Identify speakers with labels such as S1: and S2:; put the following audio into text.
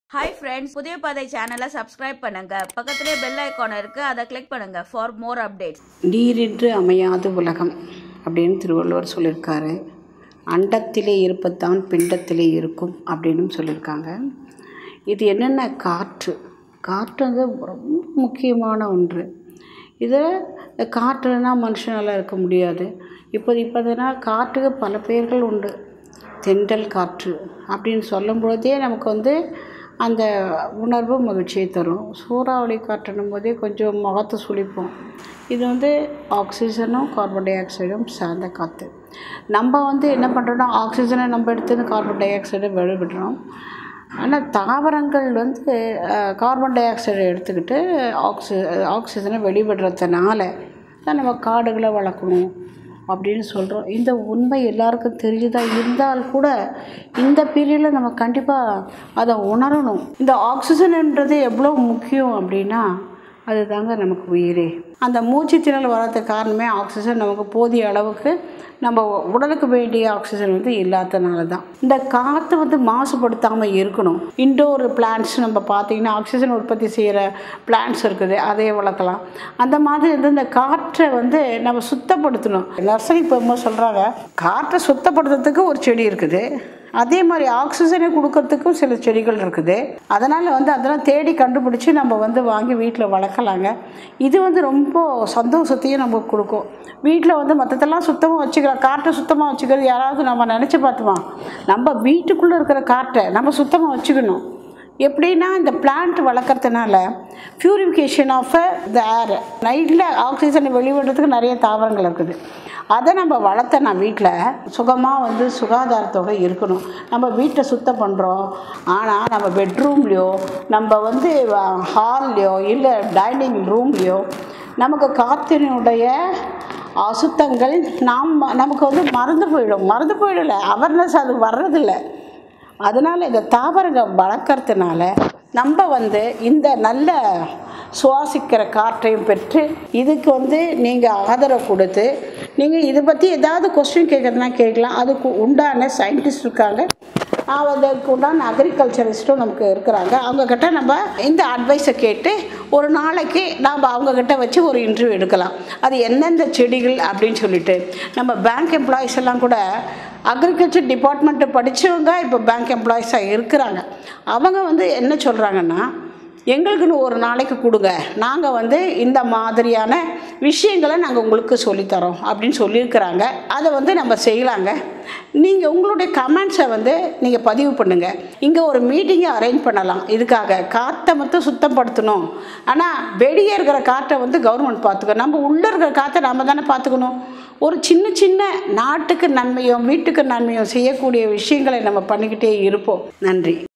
S1: hi friends புதிய பாதை சேனலை சப்ஸ்கிரைப் பண்ணுங்க பக்கத்திலே பெல் ஐகான் இருக்கு அதை கிளிக் பண்ணுங்க ஃபார் மோர் அப்டேட்ஸ்
S2: நீரின்றி அமையாது உலகம் அப்படின்னு திருவள்ளுவர் சொல்லியிருக்காரு அண்டத்திலே இருப்பதுதான் பிண்டத்திலே இருக்கும் அப்படின்னு சொல்லியிருக்காங்க இது என்னென்ன காற்று காற்று வந்து ரொம்ப முக்கியமான ஒன்று இதில் காற்றுனா மனுஷனால இருக்க முடியாது இப்போ இப்போதுனா காற்றுக்கு பல பெயர்கள் உண்டு தென்றல் காற்று அப்படின்னு சொல்லும் பொழுதே நமக்கு வந்து அந்த உணர்வு மகிழ்ச்சியை தரும் சூறாவளி காற்றுன்னும் போதே கொஞ்சம் முகத்தை சுளிப்போம் இது வந்து ஆக்சிஜனும் கார்பன் டை ஆக்சைடும் சார்ந்த காற்று நம்ம வந்து என்ன பண்ணுறோம்னா ஆக்சிஜனை நம்ம எடுத்து கார்பன் டை ஆக்சைடை வெளிவிடுறோம் ஆனால் தாவரங்கள் வந்து அஹ், கார்பன் டை ஆக்சைடை எடுத்துக்கிட்டு ஆக்சி ஆக்சிஜனை வெளிவிடுறதுனால தான் நம்ம காடுகளை வளர்க்கணும் அப்படின்னு சொல்கிறோம் இந்த உண்மை எல்லாருக்கும் தெரிஞ்சுதா இருந்தால் கூட இந்த பீரியடில் நம்ம கண்டிப்பாக அதை உணரணும் இந்த ஆக்சிஜன்ன்றது எவ்வளோ முக்கியம் அப்படின்னா அதுதாங்க நமக்கு உயிரே அந்த மூச்சு திணறல் வர்றதுக்கு காரணமே ஆக்சிஜன் நமக்கு போதிய அளவுக்கு நம்ம உடலுக்கு வேண்டிய ஆக்சிஜன் வந்து இல்லாதனால தான் இந்த காற்று வந்து மாசுபடுத்தாமல் இருக்கணும் இன்டோர் பிளான்ட்ஸ் நம்ம பார்த்தீங்கன்னா ஆக்சிஜன் உற்பத்தி செய்கிற பிளான்ட்ஸ் இருக்குது அதையே வளர்க்கலாம் அந்த மாதிரி வந்து இந்த காற்றை வந்து நம்ம சுத்தப்படுத்தணும் நர்சரி போகும்போது சொல்கிறாங்க காற்றை சுத்தப்படுத்துறதுக்கு ஒரு செடி இருக்குது அதே மாதிரி ஆக்சிஜனை கொடுக்கறதுக்கும் சில செடிகள் இருக்குது அதனால் வந்து அதெல்லாம் தேடி கண்டுபிடிச்சி நம்ம வந்து வாங்கி வீட்டில் வளர்க்கலாங்க இது வந்து ரொம்ப சந்தோஷத்தையும் நமக்கு கொடுக்கும் வீட்டில் வந்து மற்றதெல்லாம் சுத்தமாக வச்சுக்கலாம் காற்றை சுத்தமாக வச்சுக்கிறது யாராவது நம்ம நினச்சி பார்த்துமா நம்ம வீட்டுக்குள்ளே இருக்கிற காற்றை நம்ம சுத்தமாக வச்சுக்கணும் எப்படின்னா இந்த பிளான்ட் வளர்க்குறதுனால பியூரிஃபிகேஷன் ஆஃப் த ஏர் நைட்டில் ஆக்சிஜனை வெளிவிடுறதுக்கு நிறைய தாவரங்கள் இருக்குது அதை நம்ம வளர்த்தனா வீட்டில் சுகமாக வந்து சுகாதாரத்தோடு இருக்கணும் நம்ம வீட்டை சுத்தம் பண்ணுறோம் ஆனால் நம்ம பெட்ரூம்லேயோ நம்ம வந்து ஹால்லையோ இல்லை டைனிங் ரூம்லேயோ நமக்கு காற்றினுடைய அசுத்தங்கள் நாம் நமக்கு வந்து மறந்து போயிடும் மறந்து போயிடல அவேர்னஸ் அது வர்றதில்லை அதனால் இந்த தாவரங்கள் வளர்க்குறதுனால நம்ம வந்து இந்த நல்ல சுவாசிக்கிற காற்றையும் பெற்று இதுக்கு வந்து நீங்கள் ஆதரவு கொடுத்து நீங்கள் இதை பற்றி ஏதாவது கொஸ்டின் கேட்குறதுனா கேட்கலாம் அதுக்கு உண்டான சயின்டிஸ்ட் இருக்காங்க அதுக்கு உண்டான அக்ரிகல்ச்சரிஸ்ட்டும் நமக்கு இருக்கிறாங்க அவங்கக்கிட்ட நம்ம இந்த அட்வைஸை கேட்டு ஒரு நாளைக்கு நாம் அவங்கக்கிட்ட வச்சு ஒரு இன்டர்வியூ எடுக்கலாம் அது எந்தெந்த செடிகள் அப்படின்னு சொல்லிட்டு நம்ம பேங்க் எம்ப்ளாயிஸ் எல்லாம் கூட அக்ரிகல்ச்சர் டிபார்ட்மெண்ட்டு படித்தவங்க இப்போ பேங்க் எம்ப்ளாயிஸாக இருக்கிறாங்க அவங்க வந்து என்ன சொல்கிறாங்கன்னா எங்களுக்குன்னு ஒரு நாளைக்கு கொடுங்க நாங்கள் வந்து இந்த மாதிரியான விஷயங்களை நாங்கள் உங்களுக்கு சொல்லித்தரோம் அப்படின்னு சொல்லியிருக்கிறாங்க அதை வந்து நம்ம செய்யலாங்க நீங்கள் உங்களுடைய கமெண்ட்ஸை வந்து நீங்கள் பதிவு பண்ணுங்கள் இங்கே ஒரு மீட்டிங்கை அரேஞ்ச் பண்ணலாம் இதுக்காக காற்றை மட்டும் சுத்தப்படுத்தணும் ஆனால் வெளியே இருக்கிற காற்றை வந்து கவர்மெண்ட் பார்த்துக்கணும் நம்ம உள்ளே இருக்கிற காற்றை நம்ம தானே பார்த்துக்கணும் ஒரு சின்ன சின்ன நாட்டுக்கு நன்மையும் வீட்டுக்கு நன்மையும் செய்யக்கூடிய விஷயங்களை நம்ம பண்ணிக்கிட்டே இருப்போம் நன்றி